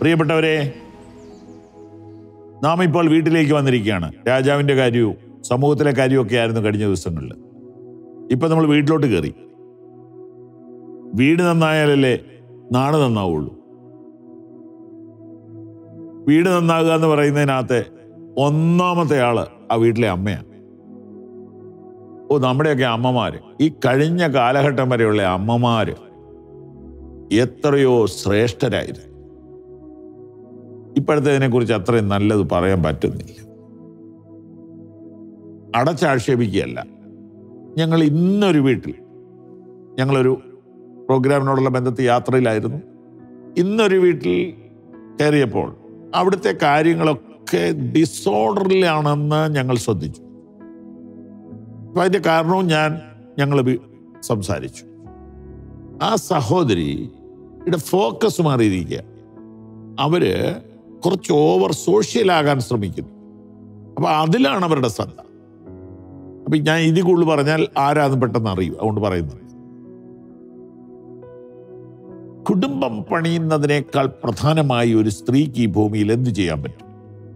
പ്രിയപ്പെട്ടവരെ നാം ഇപ്പോൾ വീട്ടിലേക്ക് വന്നിരിക്കുകയാണ് രാജാവിന്റെ കാര്യവും സമൂഹത്തിലെ കാര്യമൊക്കെ ആയിരുന്നു കഴിഞ്ഞ ദിവസങ്ങളിൽ ഇപ്പൊ നമ്മൾ വീട്ടിലോട്ട് കയറി വീട് നന്നായാലല്ലേ നാട് നന്നാവുള്ളൂ വീട് നന്നാകുക എന്ന് പറയുന്നതിനകത്ത് ഒന്നാമത്തെ ആള് ആ വീട്ടിലെ അമ്മയാണ് ഓ നമ്മുടെയൊക്കെ അമ്മമാര് ഈ കഴിഞ്ഞ കാലഘട്ടം വരെയുള്ള അമ്മമാര് എത്രയോ ശ്രേഷ്ഠരായിരുന്നു ഇപ്പോഴത്തേതിനെ കുറിച്ച് അത്രയും നല്ലത് പറയാൻ പറ്റുന്നില്ല അടച്ചാക്ഷേപിക്കുകയല്ല ഞങ്ങൾ ഇന്നൊരു വീട്ടിൽ ഞങ്ങളൊരു പ്രോഗ്രാമിനോടുള്ള ബന്ധത്തിൽ യാത്രയിലായിരുന്നു ഇന്നൊരു വീട്ടിൽ കയറിയപ്പോൾ അവിടുത്തെ കാര്യങ്ങളൊക്കെ ഡിസോർഡറിലാണെന്ന് ഞങ്ങൾ ശ്രദ്ധിച്ചു അപ്പൊ അതിന്റെ കാരണവും ഞാൻ ഞങ്ങൾ സംസാരിച്ചു ആ സഹോദരിയുടെ ഫോക്കസ് മാറിയിരിക്കുക അവര് കുറച്ച് ഓവർ സോഷ്യൽ ആകാൻ ശ്രമിക്കുന്നു അപ്പൊ അതിലാണ് അവരുടെ ശ്രദ്ധ അപ്പൊ ഞാൻ ഇതിൽ കൂടുതൽ പറഞ്ഞാൽ ആരാന്ന് പെട്ടെന്ന് അറിയും അതുകൊണ്ട് പറയുന്നത് കുടുംബം പണിയുന്നതിനേക്കാൾ പ്രധാനമായി ഒരു സ്ത്രീക്ക് ഈ ഭൂമിയിൽ എന്ത് ചെയ്യാൻ പറ്റും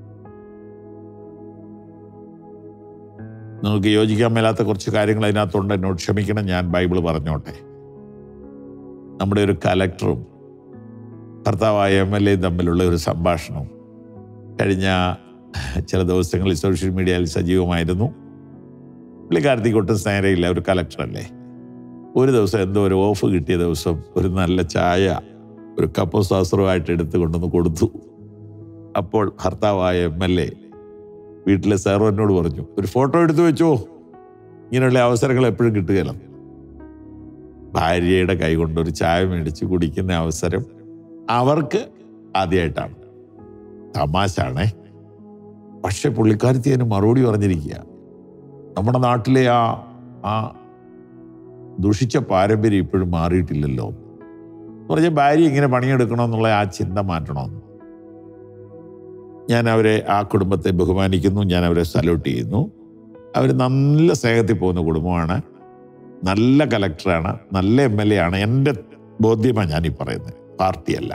നിങ്ങൾക്ക് യോജിക്കാൻ മേലാത്ത കുറച്ച് കാര്യങ്ങൾ അതിനകത്തുണ്ട് എന്നോട് ക്ഷമിക്കണം ഞാൻ ബൈബിൾ പറഞ്ഞോട്ടെ നമ്മുടെ ഒരു കലക്ടറും ഭർത്താവായ എം എൽ എയും തമ്മിലുള്ള ഒരു സംഭാഷണം കഴിഞ്ഞ ചില ദിവസങ്ങളിൽ സോഷ്യൽ മീഡിയയിൽ സജീവമായിരുന്നു പുള്ളിക്കാരത്തേക്ക് ഒട്ടും സ്നേഹയില്ല ഒരു കലക്ടറല്ലേ ഒരു ദിവസം എന്തോ ഒരു ഓഫ് കിട്ടിയ ദിവസം ഒരു നല്ല ചായ ഒരു കപ്പ് ശാസ്ത്രമായിട്ട് എടുത്ത് കൊണ്ടുവന്ന് കൊടുത്തു അപ്പോൾ ഭർത്താവായ എം എൽ എ വീട്ടിലെ സെർവനോട് പറഞ്ഞു ഒരു ഫോട്ടോ എടുത്തു വെച്ചോ ഇങ്ങനെയുള്ള അവസരങ്ങൾ എപ്പോഴും കിട്ടുകയില്ല ഭാര്യയുടെ കൈ കൊണ്ട് ഒരു ചായ മേടിച്ച് കുടിക്കുന്ന അവസരം അവർക്ക് ആദ്യമായിട്ടാണ് തമാശാണേ പക്ഷെ പുള്ളിക്കാരത്തി അതിന് മറുപടി പറഞ്ഞിരിക്കുക നമ്മുടെ നാട്ടിലെ ആ ആ ദുഷിച്ച പാരമ്പര്യം ഇപ്പോഴും മാറിയിട്ടില്ലല്ലോ എന്ന് പറഞ്ഞാൽ ഭാര്യ ഇങ്ങനെ പണിയെടുക്കണമെന്നുള്ള ആ ചിന്ത മാറ്റണമെന്ന് ഞാൻ അവരെ ആ കുടുംബത്തെ ബഹുമാനിക്കുന്നു ഞാൻ അവരെ സല്യൂട്ട് ചെയ്യുന്നു അവർ നല്ല സ്നേഹത്തിൽ പോകുന്ന കുടുംബമാണ് നല്ല കലക്ടറാണ് നല്ല എം എൽ എ ആണ് എൻ്റെ ബോധ്യമാണ് ഞാൻ ഈ പറയുന്നത് പാർട്ടിയല്ല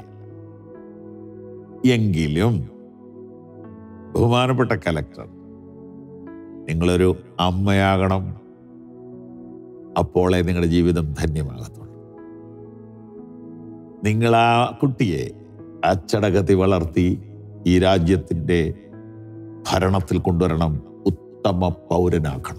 എങ്കിലും ബഹുമാനപ്പെട്ട കലക്ടർ നിങ്ങളൊരു അമ്മയാകണം അപ്പോളെ നിങ്ങളുടെ ജീവിതം ധന്യമാകത്തുള്ളൂ നിങ്ങൾ ആ കുട്ടിയെ അച്ചടക്കത്തിൽ വളർത്തി ഈ രാജ്യത്തിൻ്റെ ഭരണത്തിൽ കൊണ്ടുവരണം ഉത്തമ പൗരനാക്കണം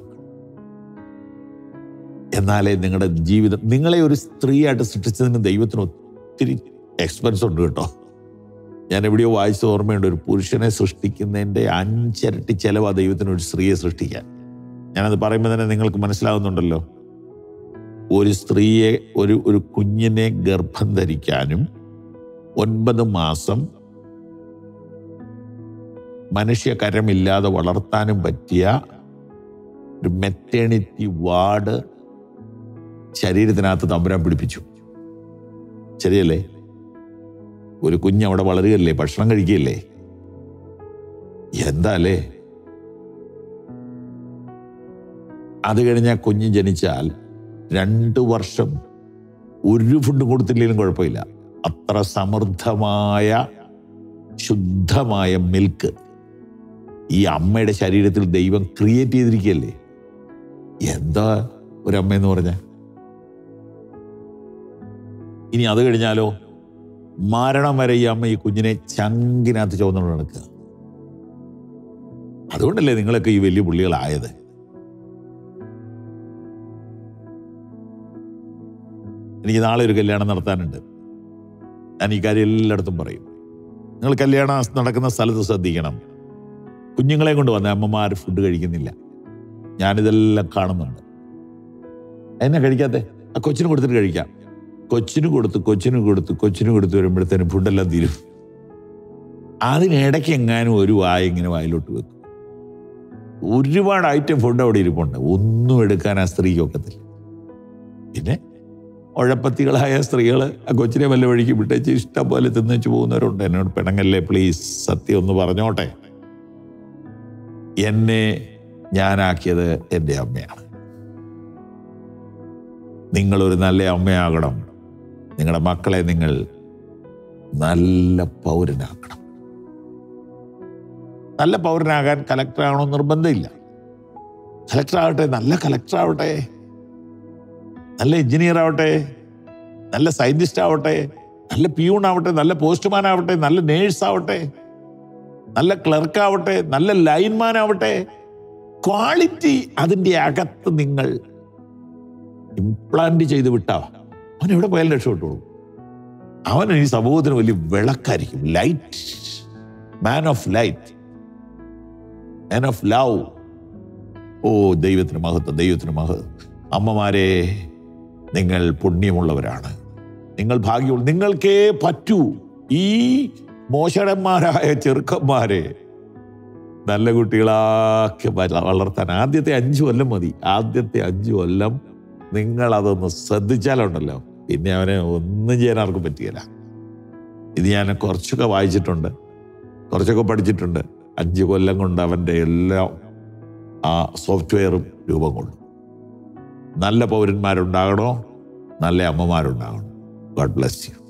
എന്നാലേ നിങ്ങളുടെ ജീവിതം നിങ്ങളെ ഒരു സ്ത്രീയായിട്ട് സൃഷ്ടിച്ചതിന് ദൈവത്തിന് ഒത്തിരി എക്സ്പെൻസ് ഉണ്ട് കേട്ടോ ഞാൻ എവിടെയോ വായിച്ച ഓർമ്മയുണ്ട് ഒരു പുരുഷനെ സൃഷ്ടിക്കുന്നതിൻ്റെ അഞ്ചരട്ടി ചെലവാ ദൈവത്തിന് ഒരു സ്ത്രീയെ സൃഷ്ടിക്കാൻ ഞാനത് പറയുമ്പോൾ തന്നെ നിങ്ങൾക്ക് മനസ്സിലാവുന്നുണ്ടല്ലോ ഒരു സ്ത്രീയെ ഒരു ഒരു കുഞ്ഞിനെ ഗർഭം ധരിക്കാനും ഒൻപത് മാസം മനുഷ്യകരമില്ലാതെ വളർത്താനും പറ്റിയ ഒരു മെറ്റേണിറ്റി വാർഡ് ശരീരത്തിനകത്ത് തമ്പുരാൻ പിടിപ്പിച്ചു ശരിയല്ലേ ഒരു കുഞ്ഞ് അവിടെ വളരുകയല്ലേ ഭക്ഷണം കഴിക്കുകയല്ലേ എന്താ അല്ലേ അത് കഴിഞ്ഞ കുഞ്ഞ് ജനിച്ചാൽ രണ്ടു വർഷം ഒരു ഫുഡ് കൊടുത്തില്ലെങ്കിലും കുഴപ്പമില്ല അത്ര സമൃദ്ധമായ ശുദ്ധമായ മിൽക്ക് ഈ അമ്മയുടെ ശരീരത്തിൽ ദൈവം ക്രിയേറ്റ് ചെയ്തിരിക്കുകയല്ലേ എന്താ ഒരു അമ്മയെന്ന് പറഞ്ഞ ഇനി അത് കഴിഞ്ഞാലോ മരണം വരെ ഈ അമ്മ ഈ കുഞ്ഞിനെ ചങ്കിനകത്ത് ചുവന്നുകൊണ്ട് നടക്കുക അതുകൊണ്ടല്ലേ നിങ്ങളൊക്കെ ഈ വലിയ പുള്ളികളായത് എനിക്ക് നാളെ ഒരു കല്യാണം നടത്താനുണ്ട് ഞാൻ ഈ കാര്യം എല്ലായിടത്തും പറയും നിങ്ങൾ കല്യാണം നടക്കുന്ന സ്ഥലത്ത് ശ്രദ്ധിക്കണം കുഞ്ഞുങ്ങളെ കൊണ്ട് വന്ന അമ്മമാർ ഫുഡ് കഴിക്കുന്നില്ല ഞാനിതെല്ലാം കാണുന്നുണ്ട് എന്നെ കഴിക്കാത്തെ ആ കൊച്ചിന് കൊടുത്തിട്ട് കഴിക്കാം കൊച്ചിന് കൊടുത്ത് കൊച്ചിന് കൊടുത്ത് കൊച്ചിന് കൊടുത്ത് വരുമ്പോഴത്തേനും ഫുഡെല്ലാം തീരും അതിനിടയ്ക്ക് എങ്ങാനും ഒരു വായ ഇങ്ങനെ വായിലോട്ട് വെക്കും ഒരുപാട് ഐറ്റം ഫുഡ് അവിടെ ഇരിപ്പുണ്ട് ഒന്നും എടുക്കാൻ ആ സ്ത്രീക്ക് ഒക്കത്തില്ല പിന്നെ ഉഴപ്പത്തികളായ സ്ത്രീകൾ ആ കൊച്ചിനെ വല്ല വഴിക്ക് വിട്ടേച്ച് ഇഷ്ടം പോലെ തിന്നുവെച്ച് പോകുന്നവരുണ്ട് എന്നോട് പിണങ്ങല്ലേ പ്ലീസ് സത്യം ഒന്ന് പറഞ്ഞോട്ടെ എന്നെ ഞാനാക്കിയത് എൻ്റെ അമ്മയാണ് നിങ്ങളൊരു നല്ല അമ്മയാകണം നിങ്ങളുടെ മക്കളെ നിങ്ങൾ നല്ല പൗരനാക്കണം നല്ല പൗരനാകാൻ കലക്ടറാകണോ നിർബന്ധമില്ല കലക്ടർ ആവട്ടെ നല്ല കലക്ടർ ആവട്ടെ നല്ല എഞ്ചിനീയർ ആവട്ടെ നല്ല സയന്റിസ്റ്റ് ആവട്ടെ നല്ല പിയൂൺ ആവട്ടെ നല്ല പോസ്റ്റ്മാൻ ആവട്ടെ നല്ല നേഴ്സ് ആവട്ടെ നല്ല ക്ലർക്ക് ആവട്ടെ നല്ല ലൈൻമാൻ ആവട്ടെ ക്വാളിറ്റി അതിൻ്റെ അകത്ത് നിങ്ങൾ ഇംപ്ലാന്റ് ചെയ്ത് വിട്ടാ അവൻ എവിടെ പോയാലും രക്ഷപ്പെട്ടോളൂ അവൻ ഈ സമൂഹത്തിന് വലിയ വിളക്കായിരിക്കും light man of light man of love ഓ ദൈവത്തിന് മഹത്വം ദൈവത്തിന് മഹത്വം അമ്മമാരെ നിങ്ങൾ പുണ്യമുള്ളവരാണ് നിങ്ങൾ ഭാഗ്യമുള്ള നിങ്ങൾക്കേ പറ്റൂ ഈ മോശടന്മാരായ ചെറുക്കന്മാരെ നല്ല കുട്ടികളാക്കി വള- വളർത്താൻ ആദ്യത്തെ അഞ്ചു കൊല്ലം മതി ആദ്യത്തെ അഞ്ചു കൊല്ലം നിങ്ങൾ അതൊന്ന് ശ്രദ്ധിച്ചാലുണ്ടല്ലോ പിന്നെ അവനെ ഒന്നും ചെയ്യാൻ ആർക്കും പറ്റുകയില്ല ഇത് ഞാൻ കുറച്ചൊക്കെ വായിച്ചിട്ടുണ്ട് കുറച്ചൊക്കെ പഠിച്ചിട്ടുണ്ട് അഞ്ച് കൊല്ലം കൊണ്ട് അവൻ്റെ എല്ലാ ആ സോഫ്റ്റ്വെയറും രൂപം കൊള്ളും നല്ല പൗരന്മാരുണ്ടാകണോ നല്ല അമ്മമാരുണ്ടാകണം ഗോഡ് ബ്ലസ് യു